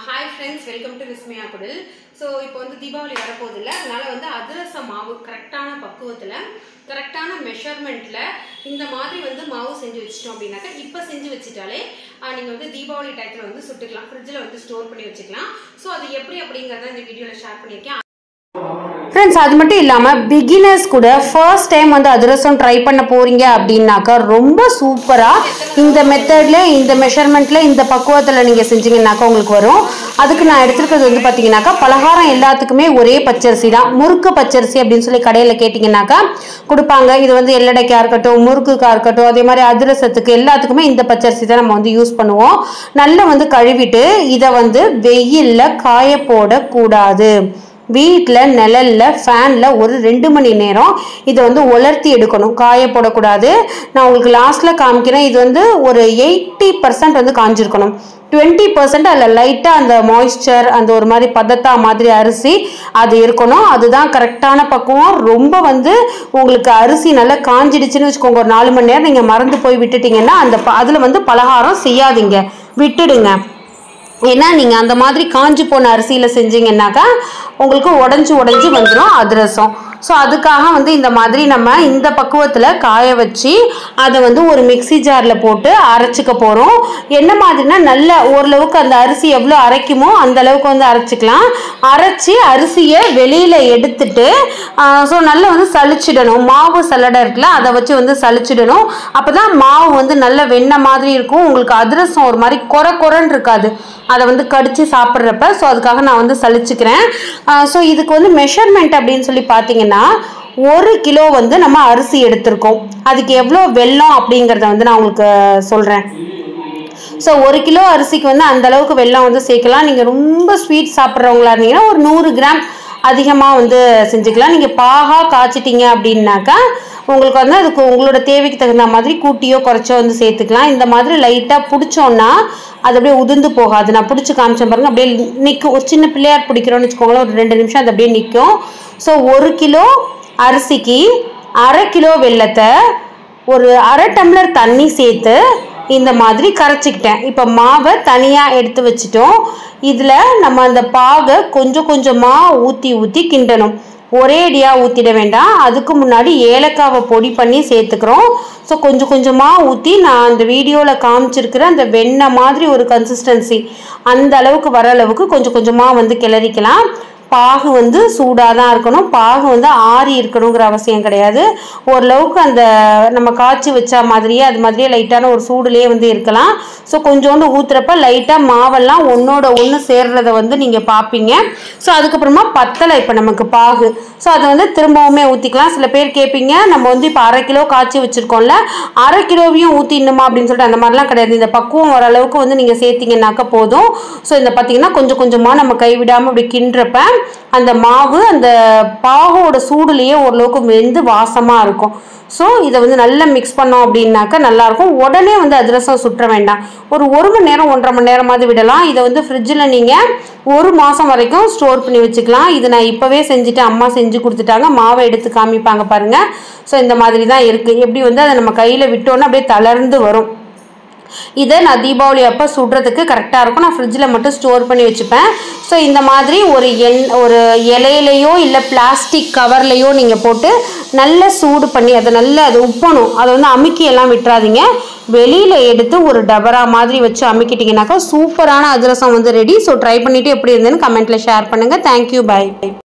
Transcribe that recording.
hi friends welcome to Vismaya Kudil so இப்போ வந்து தீபாவளி வரப்போகுது இல்லை அதனால வந்து அதிரச மாவு கரெக்டான பக்குவத்தில் கரெக்டான மெஷர்மெண்ட்டில் இந்த மாதிரி வந்து மாவு செஞ்சு வச்சிட்டோம் அப்படின்னாக்கா இப்போ செஞ்சு வச்சுட்டாலே நீங்கள் வந்து தீபாவளி டயத்தில் வந்து சுட்டுக்கலாம் ஃப்ரிட்ஜில் வந்து ஸ்டோர் பண்ணி வச்சுக்கலாம் ஸோ அது எப்படி அப்படிங்கிறத இந்த வீடியோவில் ஷேர் பண்ணியிருக்கேன் ஃப்ரெண்ட்ஸ் அது மட்டும் இல்லாமல் பிகினர்ஸ் கூட ஃபர்ஸ்ட் டைம் வந்து அதிரசம் ட்ரை பண்ண போறீங்க அப்படின்னாக்கா ரொம்ப சூப்பராக இந்த மெத்தடில் இந்த மெஷர்மெண்ட்டில் இந்த பக்குவத்தில் நீங்கள் செஞ்சீங்கன்னாக்கா உங்களுக்கு வரும் அதுக்கு நான் எடுத்துருக்கிறது வந்து பார்த்தீங்கன்னாக்கா பலகாரம் எல்லாத்துக்குமே ஒரே பச்சரிசி தான் முறுக்கு பச்சரிசி அப்படின்னு சொல்லி கடையில் கேட்டிங்கன்னாக்கா கொடுப்பாங்க இது வந்து எல்லடைக்காக இருக்கட்டும் முறுக்குக்காக இருக்கட்டும் அதே மாதிரி அதிரசத்துக்கு எல்லாத்துக்குமே இந்த பச்சரிசி தான் நம்ம வந்து யூஸ் பண்ணுவோம் நல்லா வந்து கழுவிட்டு இதை வந்து வெயிலில் காய போடக்கூடாது வீட்டில் நிழல்ல ஃபேனில் ஒரு ரெண்டு மணி நேரம் இதை வந்து உலர்த்தி எடுக்கணும் காய போடக்கூடாது நான் உங்களுக்கு லாஸ்ட்டில் காமிக்கிறேன் இது வந்து ஒரு எயிட்டி பர்சன்ட் வந்து காஞ்சிருக்கணும் டுவெண்ட்டி பர்சன்ட் அதில் லைட்டாக அந்த மாய்ஸ்சர் அந்த ஒரு மாதிரி பதத்தா மாதிரி அரிசி அது இருக்கணும் அதுதான் கரெக்டான பக்குவம் ரொம்ப வந்து உங்களுக்கு அரிசி நல்லா காஞ்சிடுச்சுன்னு வச்சுக்கோங்க ஒரு நாலு மணி நேரம் நீங்கள் மறந்து போய் விட்டுட்டீங்கன்னா அந்த அதில் வந்து பலகாரம் செய்யாதீங்க விட்டுடுங்க ஏன்னா நீங்கள் அந்த மாதிரி காஞ்சி போன அரிசியில் செஞ்சீங்கன்னாக்கா உங்களுக்கு உடஞ்சி உடஞ்சி வந்துடும் அதிரசம் ஸோ அதுக்காக வந்து இந்த மாதிரி நம்ம இந்த பக்குவத்தில் காய வச்சு அதை வந்து ஒரு மிக்ஸி ஜாரில் போட்டு அரைச்சிக்க போகிறோம் என்ன மாதிரினா நல்ல ஓரளவுக்கு அந்த அரிசி எவ்வளோ அரைக்குமோ அந்த அளவுக்கு வந்து அரைச்சிக்கலாம் அரைச்சி அரிசியை வெளியில் எடுத்துட்டு ஸோ நல்லா வந்து சலிச்சிடணும் மாவு சல்லடை இருக்குல்ல அதை வச்சு வந்து சலிச்சிடணும் அப்போ தான் மாவு வந்து நல்ல வெண்ணெய் மாதிரி இருக்கும் உங்களுக்கு அதிரசம் ஒரு மாதிரி கொர கொரன்னு இருக்காது அதை வந்து கடிச்சு சாப்பிட்றப்ப ஸோ அதுக்காக நான் வந்து சலிச்சுக்கிறேன் ஸோ இதுக்கு வந்து மெஷர்மெண்ட் அப்படின்னு சொல்லி பார்த்தீங்கன்னா ஒரு கிலோ வந்து நம்ம அரிசி எடுத்திருக்கோம் அதுக்கு எவ்வளோ வெல்லம் அப்படிங்கிறத வந்து நான் உங்களுக்கு சொல்கிறேன் ஸோ ஒரு கிலோ அரிசிக்கு வந்து அந்த அளவுக்கு வெல்லம் வந்து சேர்க்கலாம் நீங்கள் ரொம்ப ஸ்வீட் சாப்பிட்றவங்களா இருந்தீங்கன்னா ஒரு நூறு கிராம் அதிகமாக வந்து செஞ்சுக்கலாம் நீங்கள் பாகா காய்ச்சிட்டீங்க அப்படின்னாக்கா உங்களுக்கு வந்து அதுக்கு உங்களோட தேவைக்கு தகுந்த மாதிரி கூட்டியோ குறைச்சோ வந்து சேர்த்துக்கலாம் இந்த மாதிரி லைட்டாக பிடிச்சோன்னா அது அப்படியே உதிர்ந்து போகாது நான் பிடிச்சி காமிச்சேன் பாருங்க அப்படியே நிற்கும் ஒரு சின்ன பிள்ளையார் பிடிக்கிறோன்னு வச்சுக்கோங்களேன் ஒரு ரெண்டு நிமிஷம் அது அப்படியே நிற்கும் ஸோ ஒரு கிலோ அரிசிக்கு அரை கிலோ வெல்லத்தை ஒரு அரை டம்ளர் தண்ணி சேர்த்து இந்த மாதிரி கரைச்சிக்கிட்டேன் இப்போ மாவை தனியாக எடுத்து வச்சிட்டோம் இதில் நம்ம அந்த பாகை கொஞ்சம் கொஞ்சமாக ஊற்றி ஊற்றி கிண்டணும் ஒரே அடியாக ஊற்றிட வேண்டாம் அதுக்கு முன்னாடி ஏலக்காவை பொடி பண்ணி சேர்த்துக்கிறோம் ஸோ கொஞ்சம் கொஞ்சமாக ஊற்றி நான் அந்த வீடியோவில் காமிச்சிருக்கிற அந்த வெண்ணெய் மாதிரி ஒரு கன்சிஸ்டன்சி அந்த அளவுக்கு வர அளவுக்கு கொஞ்சம் கொஞ்சமாக வந்து கிளறிக்கலாம் பாகு வந்து சூடாக தான் இருக்கணும் பாகு வந்து ஆறி இருக்கணுங்கிற அவசியம் கிடையாது ஓரளவுக்கு அந்த நம்ம காய்ச்சி வச்ச மாதிரியே அது மாதிரியே லைட்டான ஒரு சூடுலேயே வந்து இருக்கலாம் ஸோ கொஞ்சோண்டு ஊற்றுறப்ப லைட்டாக மாவெல்லாம் ஒன்றோட ஒன்று சேர்றத வந்து நீங்கள் பார்ப்பீங்க ஸோ அதுக்கப்புறமா பத்தலை இப்போ நமக்கு பாகு ஸோ அதை வந்து திரும்பவுமே ஊற்றிக்கலாம் சில பேர் கேட்பீங்க நம்ம வந்து இப்போ அரை கிலோ காய்ச்சி வச்சுருக்கோம்ல அரை கிலோவையும் ஊற்றிடணுமா அப்படின்னு சொல்லிட்டு அந்த மாதிரிலாம் கிடையாது இந்த பக்குவம் ஓரளவுக்கு வந்து நீங்கள் சேர்த்திங்கனாக்கா போதும் ஸோ இந்த பார்த்தீங்கன்னா கொஞ்சம் கொஞ்சமாக நம்ம கைவிடாமல் இப்படி கிண்டுறப்ப அந்த மாவு அந்த பாகோட சூடுலேயே ஓரளவுக்கு வெந்து வாசமாக இருக்கும் ஸோ இதை வந்து நல்லா மிக்ஸ் பண்ணோம் அப்படின்னாக்கா நல்லாயிருக்கும் உடனே வந்து அதிரசம் சுற்ற வேண்டாம் ஒரு ஒரு மணி நேரம் ஒன்றரை மணி நேரமாவது விடலாம் இதை வந்து ஃப்ரிட்ஜில் நீங்கள் ஒரு மாதம் வரைக்கும் ஸ்டோர் பண்ணி வச்சுக்கலாம் இது நான் இப்போவே செஞ்சுட்டு அம்மா செஞ்சு கொடுத்துட்டாங்க மாவை எடுத்து காமிப்பாங்க பாருங்கள் ஸோ இந்த மாதிரி தான் இருக்குது எப்படி வந்து அதை நம்ம கையில் விட்டோன்னா அப்படியே தளர்ந்து வரும் இதை நான் தீபாவளி அப்போ சுடுறதுக்கு கரெக்டாக இருக்கும் நான் ஃப்ரிட்ஜில் மட்டும் ஸ்டோர் பண்ணி வச்சுப்பேன் ஸோ இந்த மாதிரி ஒரு எண் ஒரு இலையிலையோ இல்லை பிளாஸ்டிக் கவர்லையோ நீங்கள் போட்டு நல்லா சூடு பண்ணி அதை நல்லா அது உப்பணும் அதை வந்து அமுக்கி எல்லாம் விட்டுறாதீங்க வெளியில் எடுத்து ஒரு டபரா மாதிரி வச்சு அமுக்கிட்டிங்கனாக்கா சூப்பரான அதிரசம் வந்து ரெடி ஸோ ட்ரை பண்ணிவிட்டு எப்படி இருந்ததுன்னு கமெண்ட்டில் ஷேர் பண்ணுங்கள் தேங்க்யூ பை